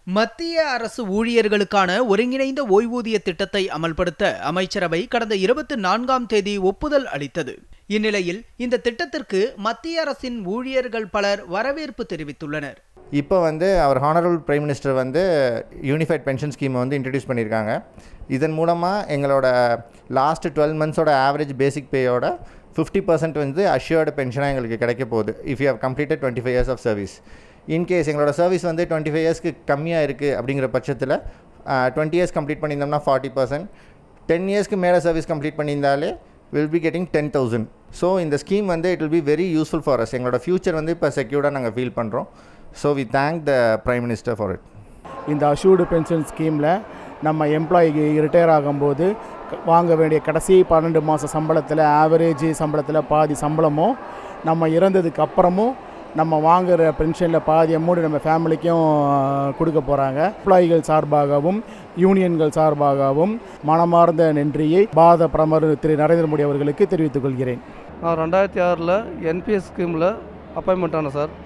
மத்திய அரசு ஊழியர்களுக்கான ஒருங்கிணைந்த ஓய்வூதிய திட்டத்தை அமல்படுத்த அமைச்சரவை கடந்த இருபத்தி நான்காம் தேதி ஒப்புதல் அளித்தது இந்நிலையில் இந்த திட்டத்திற்கு மத்திய அரசின் ஊழியர்கள் பலர் வரவேற்பு தெரிவித்துள்ளனர் இப்போ வந்து அவர் ஹானரபிள் பிரைம் மினிஸ்டர் வந்து யூனிஃபைட் பென்ஷன் ஸ்கீமை வந்து இன்ட்ரடியூஸ் பண்ணியிருக்காங்க இதன் மூலமாக எங்களோட லாஸ்ட் டுவெல் மந்த்ஸோட ஆவரேஜ் பேசிக் பேயோட ஃபிஃப்டி பர்சன்ட் வந்து அஷ்யூர்டு பென்ஷனாக எங்களுக்கு கிடைக்க போகுது if you have completed twenty five years of service in case எங்களோட சர்வீஸ் வந்து டுவெண்ட்டி ஃபைவ் இயர்ஸ்க்கு கம்மியாக இருக்குது அப்படிங்கிற பட்சத்தில் டுவெண்ட்டி இயர்ஸ் கம்ப்ளீட் பண்ணியிருந்தோம்னா ஃபார்ட்டி பர்சன்ட் டென் இயர்ஸ்க்கு மேலே சர்வீஸ் கம்ப்ளீட் பண்ணியிருந்தாலே will be getting ten thousand so இந்த ஸ்கீம் வந்து it will be very useful for us எங்களோட ஃபியூச்சர் வந்து இப்போ செக்யூர்டாக நாங்கள் ஃபீல் பண்ணுறோம் so we thank the prime minister for it இந்த அஷ்யூர்டு பென்ஷன் ஸ்கீமில் நம்ம எம்ப்ளாயிக்கு ரிட்டையர் ஆகும்போது க- வாங்க வேண்டிய கடைசி பன்னெண்டு மாத சம்பளத்தில் ஆவரேஜ் சம்பளத்தில் பாதி சம்பளமும் நம்ம இறந்ததுக்கு அப்புறமும் நம்ம வாங்குகிற பென்ஷனில் பாதி அமௌண்ட் நம்ம ஃபேமிலிக்கும் ஆஹ், கொடுக்க போகிறாங்க எம்ப்ளாயிகள் சார்பாகவும் யூனியன்கள் சார்பாகவும் மனமார்ந்த நன்றியை பாரத பிரதமர் திரு நரேந்திர மோடி அவர்களுக்கு தெரிவித்துக் கொள்கிறேன் நான் ரெண்டாயிரத்தி ஆறில் என்பிஎஸ் ஸ்கீமில் அப்பாயின்மெண்ட் ஆனேன் சார்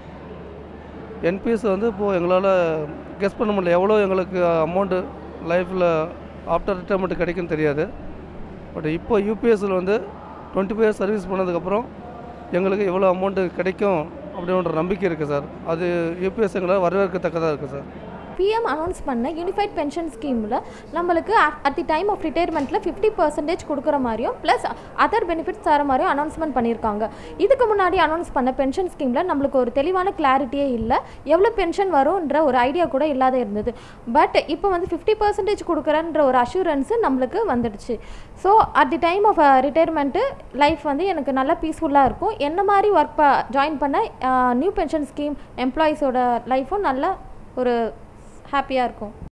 என்பிஎஸ் வந்து இப்போது எங்களால் கெஸ் பண்ண முடியல எவ்வளோ எங்களுக்கு அமௌண்ட்டு லைஃப்பில் ஆஃப்டர் ரிட்டைர்மெண்ட் கிடைக்குன்னு தெரியாது பட் இப்போ யூபிஎஸ்சில் வந்து டுவெண்ட்டி ஃபைவ் இயர்ஸ் சர்வீஸ் பண்ணதுக்கப்புறம் எங்களுக்கு எவ்வளோ அமௌண்ட்டு கிடைக்கும் அப்படின்ற நம்பிக்கை இருக்குது சார் அது யூபிஎஸ் எங்களால் வரவேற்கத்தக்கதாக இருக்குது சார் பிஎம் அனௌன்ஸ் பண்ண யூனிஃபைட் பென்ஷன் ஸ்கீமில் நம்மளுக்கு அட் தி டைம் ஆஃப் ரிட்டையர்மெண்ட்டில் ஃபிஃப்டி பர்சன்டேஜ் கொடுக்குற மாதிரியும் ப்ளஸ் அதர் பெனிஃபிட்ஸ் தர மாதிரியும் அனௌன்ஸ்மெண்ட் பண்ணியிருக்காங்க இதுக்கு முன்னாடி அனௌன்ஸ் பண்ண பென்ஷன் ஸ்கீமில் நம்மளுக்கு ஒரு தெளிவான கிளாரிட்டியே இல்லை எவ்வளோ பென்ஷன் வரும்ன்ற ஒரு ஐடியா கூட இல்லாத இருந்தது பட் இப்போ வந்து ஃபிஃப்டி பர்சன்டேஜ் கொடுக்குறன்ற ஒரு அஷூரன்ஸு நம்மளுக்கு வந்துடுச்சு so at the time of retirement life வந்து எனக்கு நல்லா பீஸ்ஃபுல்லாக இருக்கும் என்ன மாதிரி ஒர்க் ஜாயின் பண்ண நியூ பென்ஷன் ஸ்கீம் எம்ப்ளாயீஸோட லைஃப்பும் நல்லா ஒரு ஹாப்பியாக இருக்கும்